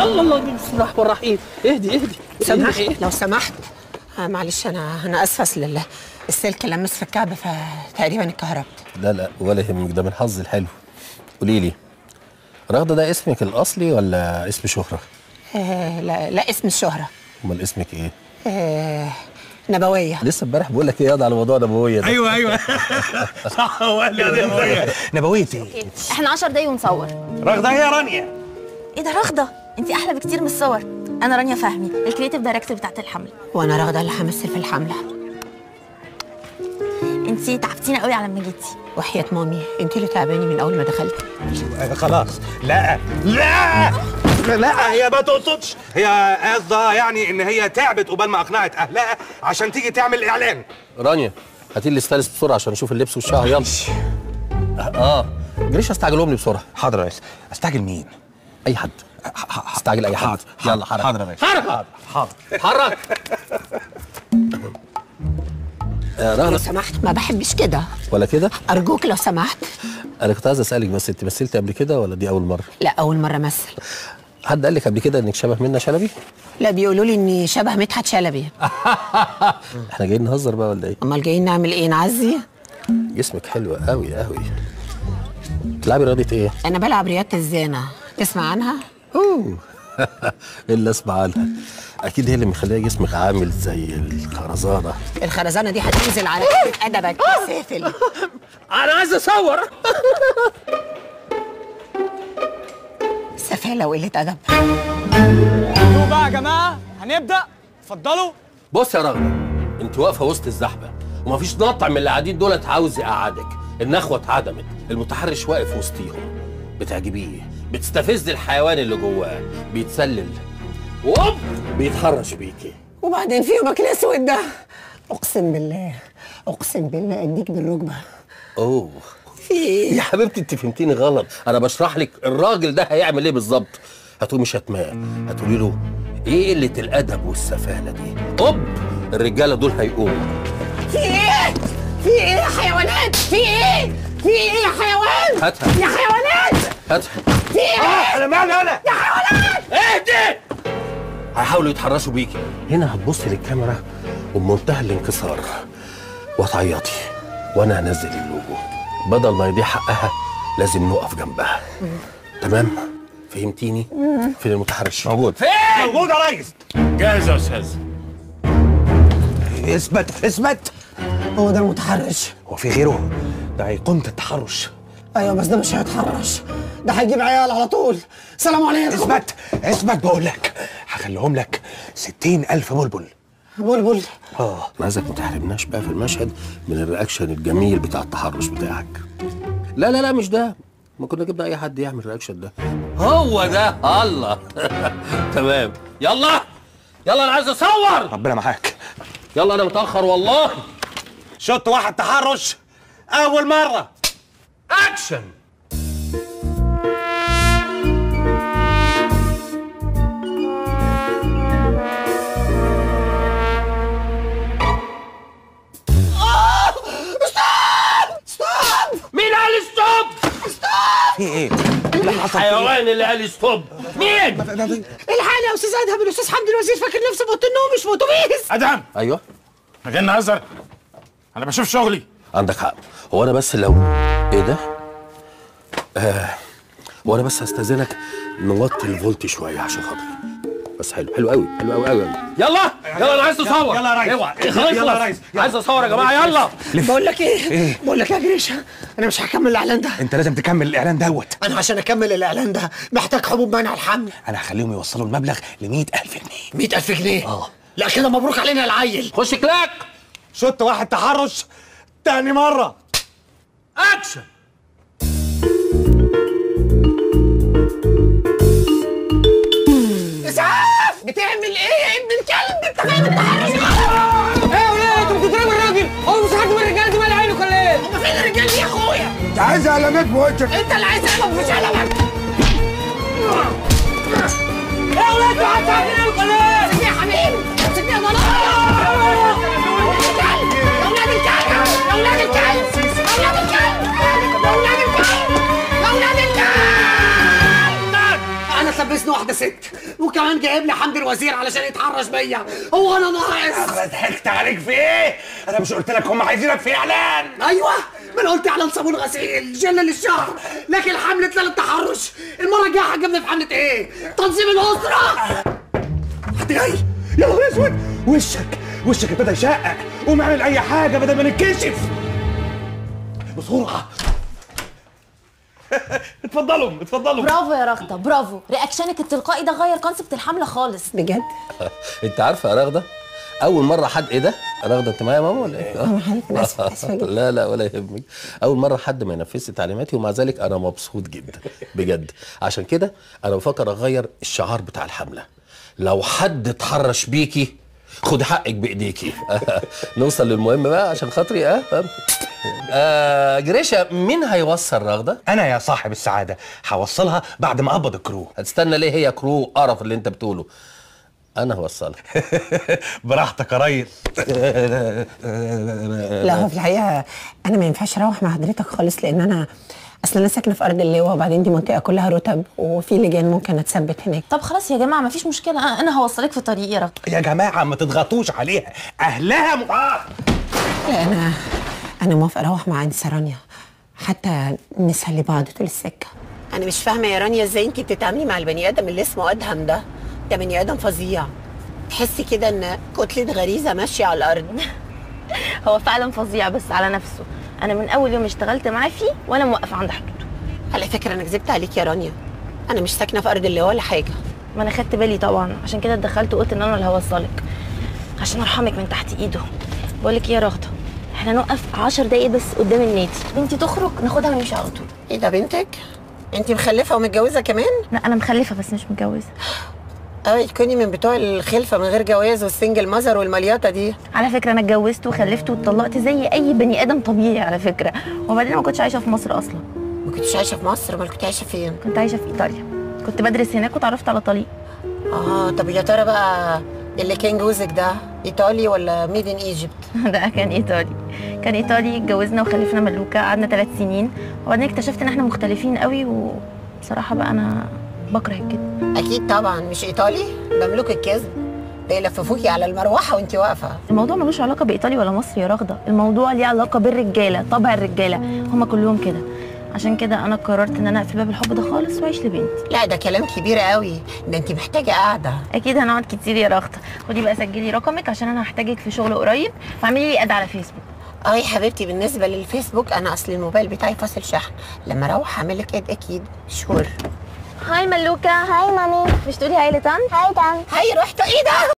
الله الله بسم الله الرحمن الرحيم اهدي اهدي سمحت اهدي. لو سمحت آه معلش انا انا اسفه اصل ال- السلك لمس في الكعب فتقريبا اتكهربت لا لا ولا يهمك ده من حظي الحلو قولي لي رغده ده اسمك الاصلي ولا اسم شهره آه لا لا اسم الشهره امال اسمك ايه آه نبويه لسه امبارح بقول لك ايه ياض على موضوع نبويه ده ايوه ايوه صح هو قال لي يا نبويه نبويتي احنا 10 دقايق ونصور رغده هي رانيا ايه ده رغده انت احلى بكتير من الصور انا رانيا فهمي الكريتيف دايركتور بتاعت الحمله وانا راغده اللي همثل في الحمله انت تعبتينا قوي على ما جيتي وحياه مامي انت اللي تعباني من اول ما دخلت خلاص لا لا لا هي ما تقصدش هي قصدها يعني ان هي تعبت قبل ما اقنعت اهلها عشان تيجي تعمل اعلان رانيا هاتي لي الستايلس بسرعه عشان اشوف اللبس والشعر يلا اه جريش استعجلهم لي بسرعه حاضر يا ريس استعجل مين اي حد استعجل اي حد حاضر يلا حرك حاضر يا ريس حركه حاضر حرك آه لو رغده سمحت ما بحبش كده ولا كده ارجوك لو سمحت انا كنت عايز اسالك بس انت مثلتي قبل كده ولا دي اول مره لا اول مره امثل حد قال لك قبل كده انك شبه منى شلبي لا بيقولوا لي اني شبه مدحت شلبي احنا جايين نهزر بقى ولا ايه امال جايين نعمل ايه نعزي جسمك حلو قوي قوي تلعبي رياضه ايه انا بلعب رياضه الزانه تسمع عنها اوه ايه اللي اسمع عنها اكيد هي اللي مخليه جسمك عامل زي الخرزانه الخرزانه دي هتنزل على كتفك ادبك يا سافل انا عايز اصور سفاله وقله ادب شوفوا بقى يا جماعه هنبدا اتفضلوا بص يا رغده انت واقفه وسط الزحمه ومفيش نقطع من اللي قاعدين دولت عاوز يقعدك النخوه اتعدمت المتحرش واقف وسطيهم بتعجبيه بتستفز الحيوان اللي جواه بيتسلل ووب بيتحرش بيكي وبعدين في يومك الاسود ده اقسم بالله اقسم بالله اديك بالركبه اوه في ايه يا حبيبتي انت فهمتيني غلط انا بشرح لك الراجل ده هيعمل ايه بالظبط هتقومي شتماه هتقولي له ايه قله الادب والسفاله دي اوب الرجاله دول هيقوموا في ايه في ايه يا حيوانات في ايه في ايه يا حيوان هاتها يا حيوانات هاتها في ايه انا مالي انا يا حيوانات اهدي هيحاولوا يتحرشوا بيكي هنا هتبصي للكاميرا وبمنتهى الانكسار وتعيطي وانا هنزل اللوجو بدل ما يضيع حقها لازم نقف جنبها تمام فهمتيني فين المتحرش موجود موجود يا ريس جاهز يا استاذ اثبت اثبت هو ده المتحرش هو في غيره ده ايقونه التحرش ايوه بس ده مش هيتحرش ده هيجيب عيال على طول سلام عليكم اثبت اثبت بقول لك هخليهم لك ستين ألف بلبل بلبل اه انا عايزك ما تحرمناش بقى في المشهد من الرياكشن الجميل بتاع التحرش بتاعك لا لا لا مش ده ما كنا جبنا اي حد يعمل الرياكشن ده هو ده الله تمام يلا يلا انا عايز اصور ربنا معاك يلا انا متاخر والله شط واحد تحرش اول مره اكشن مين قال ستوب؟ في ايه الحيوان اللي قال ستوب مين؟ الحقني يا استاذ ادهم الاستاذ حمدي الوزير فاكر نفسه في اوضه النوم مش في اتوبيس ادهم ايوه احنا جايين نهزر انا بشوف شغلي عندك حق هو انا بس لو ايه ده؟ آه هو انا بس هستاذنك نوطي الفولت شويه عشان خاطري بس حلو حلو قوي حلو قوي قوي يلا يلا انا عايز اصور يلا يا ريس. اوعى يلا يا يلا ريس. عايز اصور يا جماعه يلا بقول لك ايه بقول لك يا جريشه انا مش هكمل الاعلان ده انت لازم تكمل الاعلان دوت انا عشان اكمل الاعلان ده محتاج حبوب منع الحمل انا هخليهم يوصلوا المبلغ ل ألف جنيه 100000 جنيه اه لا كده مبروك علينا العيل خش كلاك شط واحد تحرش تاني مره اكشن اسعاف بتعمل ايه يا ابن الكلب انت فاهم التحرش ايه يا ولاد انتوا بتضربوا الراجل هو مش حد من الرجاله دي مال عينه ولا ايه؟ هم فين الرجال دي يا اخويا؟ انت عايز علامات في وشك انت اللي عايز قلم مش قلمك يا ولاد انتوا هتعملوا ولا ايه؟ سيبني يا حبيبي سيبني يا ضلال يا ولاد الكلب يا ولاد الكلب يا ولاد الكلب يا ولاد الكلب يا ولاد الكلب يا ولاد الكلب انا اتلبست اذن واحده ست وكمان جايب لي حمد الوزير علشان يتحرش بيا هو انا ناقص انا ضحكت عليك في ايه انا مش قلت لك هم عايزينك في اعلان ايوه ما انا قلت اعلان صابون غسيل جل للشهر لكن حمله لا للتحرش المره الجايه هتجيبني في حمله ايه تنظيم الاسره حد جاي يا نهار اسود وشك وشك ابتدى يشقق قوم اعمل اي حاجه بدل ما نتكشف بسرعه اتفضلوا اتفضلوا برافو يا رغده برافو رياكشنك التلقائي ده غير كونسبت الحمله خالص بجد انت عارفه يا رغده اول مره حد ايه ده رغده انت معايا يا ماما ولا ايه أنا حضرتك أنا آسفة، آسفة جدا. لا لا ولا يهمك اول مره حد ما ينفذش تعليماتي ومع ذلك انا مبسوط جدا بجد عشان كده انا بفكر اغير الشعار بتاع الحمله لو حد اتحرش بيكي خد حقك بايديكي نوصل للمهم بقى عشان خاطري اه فهمت آه جريشة مين هيوصل رغده انا يا صاحب السعاده هوصلها بعد ما اقبض الكرو هتستنى ليه هي كرو قرف اللي انت بتقوله انا هوصلها براحتك يا ريس لا هو في الحقيقه انا ما ينفعش اروح مع حضرتك خالص لان انا اصل انا ساكنه في ارض اللواء وبعدين دي منطقه كلها رتب وفي لجان ممكن اتثبت هناك طب خلاص يا جماعه مفيش مشكله انا أنا هوصلك في طريقي يا رغده يا جماعه ما تضغطوش عليها اهلها م... آه. لا انا انا موافقه اروح مع انسه رانيا حتى نسلي بعض طول السكه انا مش فاهمه يا رانيا ازاي انت بتتعاملي مع البني ادم اللي اسمه ادهم ده ده بني ادم فظيع تحسي كده ان كتله غريزه ماشيه على الارض هو فعلا فظيع بس على نفسه انا من اول يوم اشتغلت معاه فيه وانا موقفه عند حدوده على فكره انا كذبت عليك يا رانيا انا مش ساكنه في ارض اللواء ولا حاجه ما انا خدت بالي طبعا عشان كده اتدخلت وقلت ان انا اللي هوصلك عشان ارحمك من تحت ايده بقول لك ايه يا رغده احنا نقف 10 دقايق بس قدام النادي بنتي تخرج ناخدها ونمشي على طول ايه ده بنتك انت مخلفه ومتجوزه كمان لا انا مخلفه بس مش متجوزه اه تكوني من بتوع الخلفه من غير جواز والسنجل ماذر والمليطه دي على فكره انا اتجوزت وخلفت واتطلقت زي اي بني ادم طبيعي على فكره وبعدين أنا ما كنتش عايشه في مصر اصلا ما كنتش عايشه في مصر امال كنت عايشه فين كنت عايشه في ايطاليا كنت بدرس هناك وتعرفت على طليق اه طب يا ترى بقى اللي كان جوزك ده ايطالي ولا ميد ان ايجيبت ده كان ايطالي كان ايطالي اتجوزنا وخلفنا ملوكه قعدنا ثلاث سنين وبعدين اكتشفت ان احنا مختلفين قوي وبصراحه بقى انا بكره الكذب اكيد طبعا مش ايطالي مملوك الكذب ده يلففوكي على المروحه وانت واقفه الموضوع ملوش علاقه بايطالي ولا مصري يا رغده الموضوع ليه علاقه بالرجاله طبع الرجاله هما كلهم كده عشان كده انا قررت ان انا اقفل باب الحب ده خالص واعيش لبنتي لا ده كلام كبير قوي ده انت محتاجه قاعده اكيد هنقعد كتير يا رغده خدي بقى سجلي رقمك عشان انا هحتاجك في شغل قريب واعملي لي اد على فيسبوك اه يا حبيبتي بالنسبه للفيسبوك انا اصل الموبايل بتاعي فاصل شحن لما اروح هعمل لك اد اكيد شور هاي ملوكه هاي مامي مش تقولي هاي لطن هاي دان هاي رحت ايه ده